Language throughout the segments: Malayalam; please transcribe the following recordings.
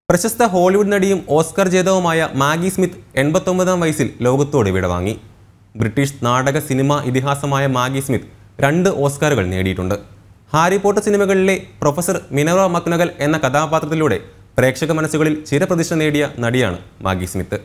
പ്രശസ്ത ഹോളിവുഡ് നടിയും ഓസ്കർ ജേതാവുമായ മാഗി സ്മിത്ത് എൺപത്തൊമ്പതാം വയസ്സിൽ ലോകത്തോട് വിടവാങ്ങി ബ്രിട്ടീഷ് നാടക സിനിമ ഇതിഹാസമായ മാഗി സ്മിത്ത് രണ്ട് ഓസ്കാറുകൾ നേടിയിട്ടുണ്ട് ഹാരി പോട്ടർ സിനിമകളിലെ പ്രൊഫസർ മിനറ മക്നഗൽ എന്ന കഥാപാത്രത്തിലൂടെ പ്രേക്ഷക മനസ്സുകളിൽ ചിരപ്രതിഷ്ഠ നേടിയ നടിയാണ് മാഗി സ്മിത്ത്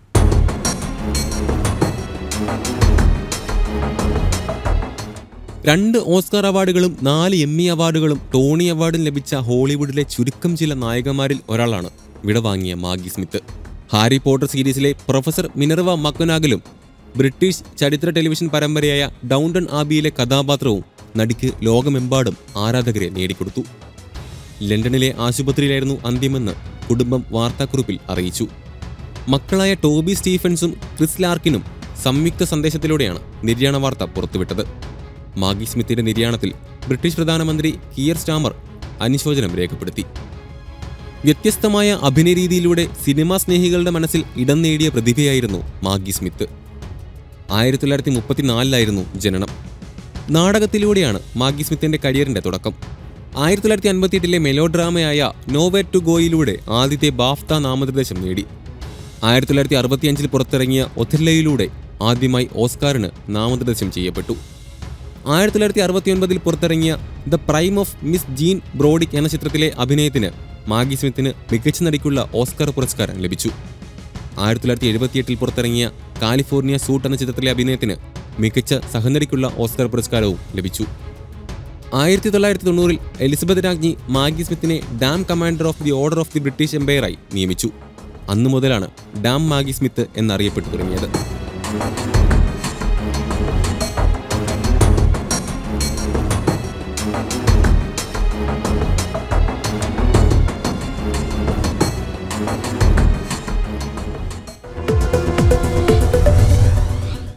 രണ്ട് ഓസ്കാർ അവാർഡുകളും നാല് എമ്മി അവാർഡുകളും ടോണി അവാർഡും ലഭിച്ച ഹോളിവുഡിലെ ചുരുക്കം ചില നായകന്മാരിൽ ഒരാളാണ് വിടവാങ്ങിയ മാഗി സ്മിത്ത് ഹാരി പോട്ടർ സീരീസിലെ പ്രൊഫസർ മിനർവ മക്വനാഗലും ബ്രിട്ടീഷ് ചരിത്ര ടെലിവിഷൻ പരമ്പരയായ ഡൗണ്ടൺ ആബിയിലെ കഥാപാത്രവും നടിക്ക് ലോകമെമ്പാടും ആരാധകരെ നേടിക്കൊടുത്തു ലണ്ടനിലെ ആശുപത്രിയിലായിരുന്നു അന്ത്യമെന്ന് കുടുംബം വാർത്താക്കുറിപ്പിൽ അറിയിച്ചു മക്കളായ ടോബി സ്റ്റീഫൻസും ക്രിസ് ലാർക്കിനും സംയുക്ത സന്ദേശത്തിലൂടെയാണ് നിര്യാണ വാർത്ത പുറത്തുവിട്ടത് മാഗി സ്മിത്തിന്റെ നിര്യാണത്തിൽ ബ്രിട്ടീഷ് പ്രധാനമന്ത്രി കിയർ സ്റ്റാമർ അനുശോചനം രേഖപ്പെടുത്തി വ്യത്യസ്തമായ അഭിനയ രീതിയിലൂടെ സിനിമാ സ്നേഹികളുടെ മനസ്സിൽ ഇടം നേടിയ പ്രതിഭയായിരുന്നു മാഗി സ്മിത്ത് ആയിരത്തി തൊള്ളായിരത്തി മുപ്പത്തിനാലിലായിരുന്നു ജനനം നാടകത്തിലൂടെയാണ് മാഗി സ്മിത്തിന്റെ കരിയറിന്റെ തുടക്കം ആയിരത്തി തൊള്ളായിരത്തി അൻപത്തിയെട്ടിലെ മെലോ ഡ്രാമയായ നോവേ ടു ഗോയിലൂടെ ആദ്യത്തെ ബാഫ്ത നാമനിർദ്ദേശം നേടി ആയിരത്തി തൊള്ളായിരത്തി അറുപത്തിയഞ്ചിൽ പുറത്തിറങ്ങിയ ഒഥല്ലയിലൂടെ ആദ്യമായി ഓസ്കാറിന് നാമനിർദ്ദേശം ചെയ്യപ്പെട്ടു ആയിരത്തി തൊള്ളായിരത്തി അറുപത്തിയൊൻപതിൽ പുറത്തിറങ്ങിയ the prime of Miss Jean ബ്രോഡിക് എന്ന ചിത്രത്തിലെ അഭിനയത്തിന് മാഗി സ്മിത്തിന് മികച്ച നടിക്കുള്ള ഓസ്കാർ പുരസ്കാരം ലഭിച്ചു ആയിരത്തി തൊള്ളായിരത്തി എഴുപത്തിയെട്ടിൽ പുറത്തിറങ്ങിയ കാലിഫോർണിയ സൂട്ട് എന്ന ചിത്രത്തിലെ അഭിനയത്തിന് മികച്ച സഹനടിക്കുള്ള ഓസ്കാർ പുരസ്കാരവും ലഭിച്ചു ആയിരത്തി തൊള്ളായിരത്തി തൊണ്ണൂറിൽ എലിസബത്ത് രാജ്ഞി മാഗി സ്മിത്തിനെ Dame Commander of the Order of the British എംപയറായി നിയമിച്ചു അന്നു മുതലാണ് ഡാം മാഗി സ്മിത്ത് എന്നറിയപ്പെട്ടു തുടങ്ങിയത്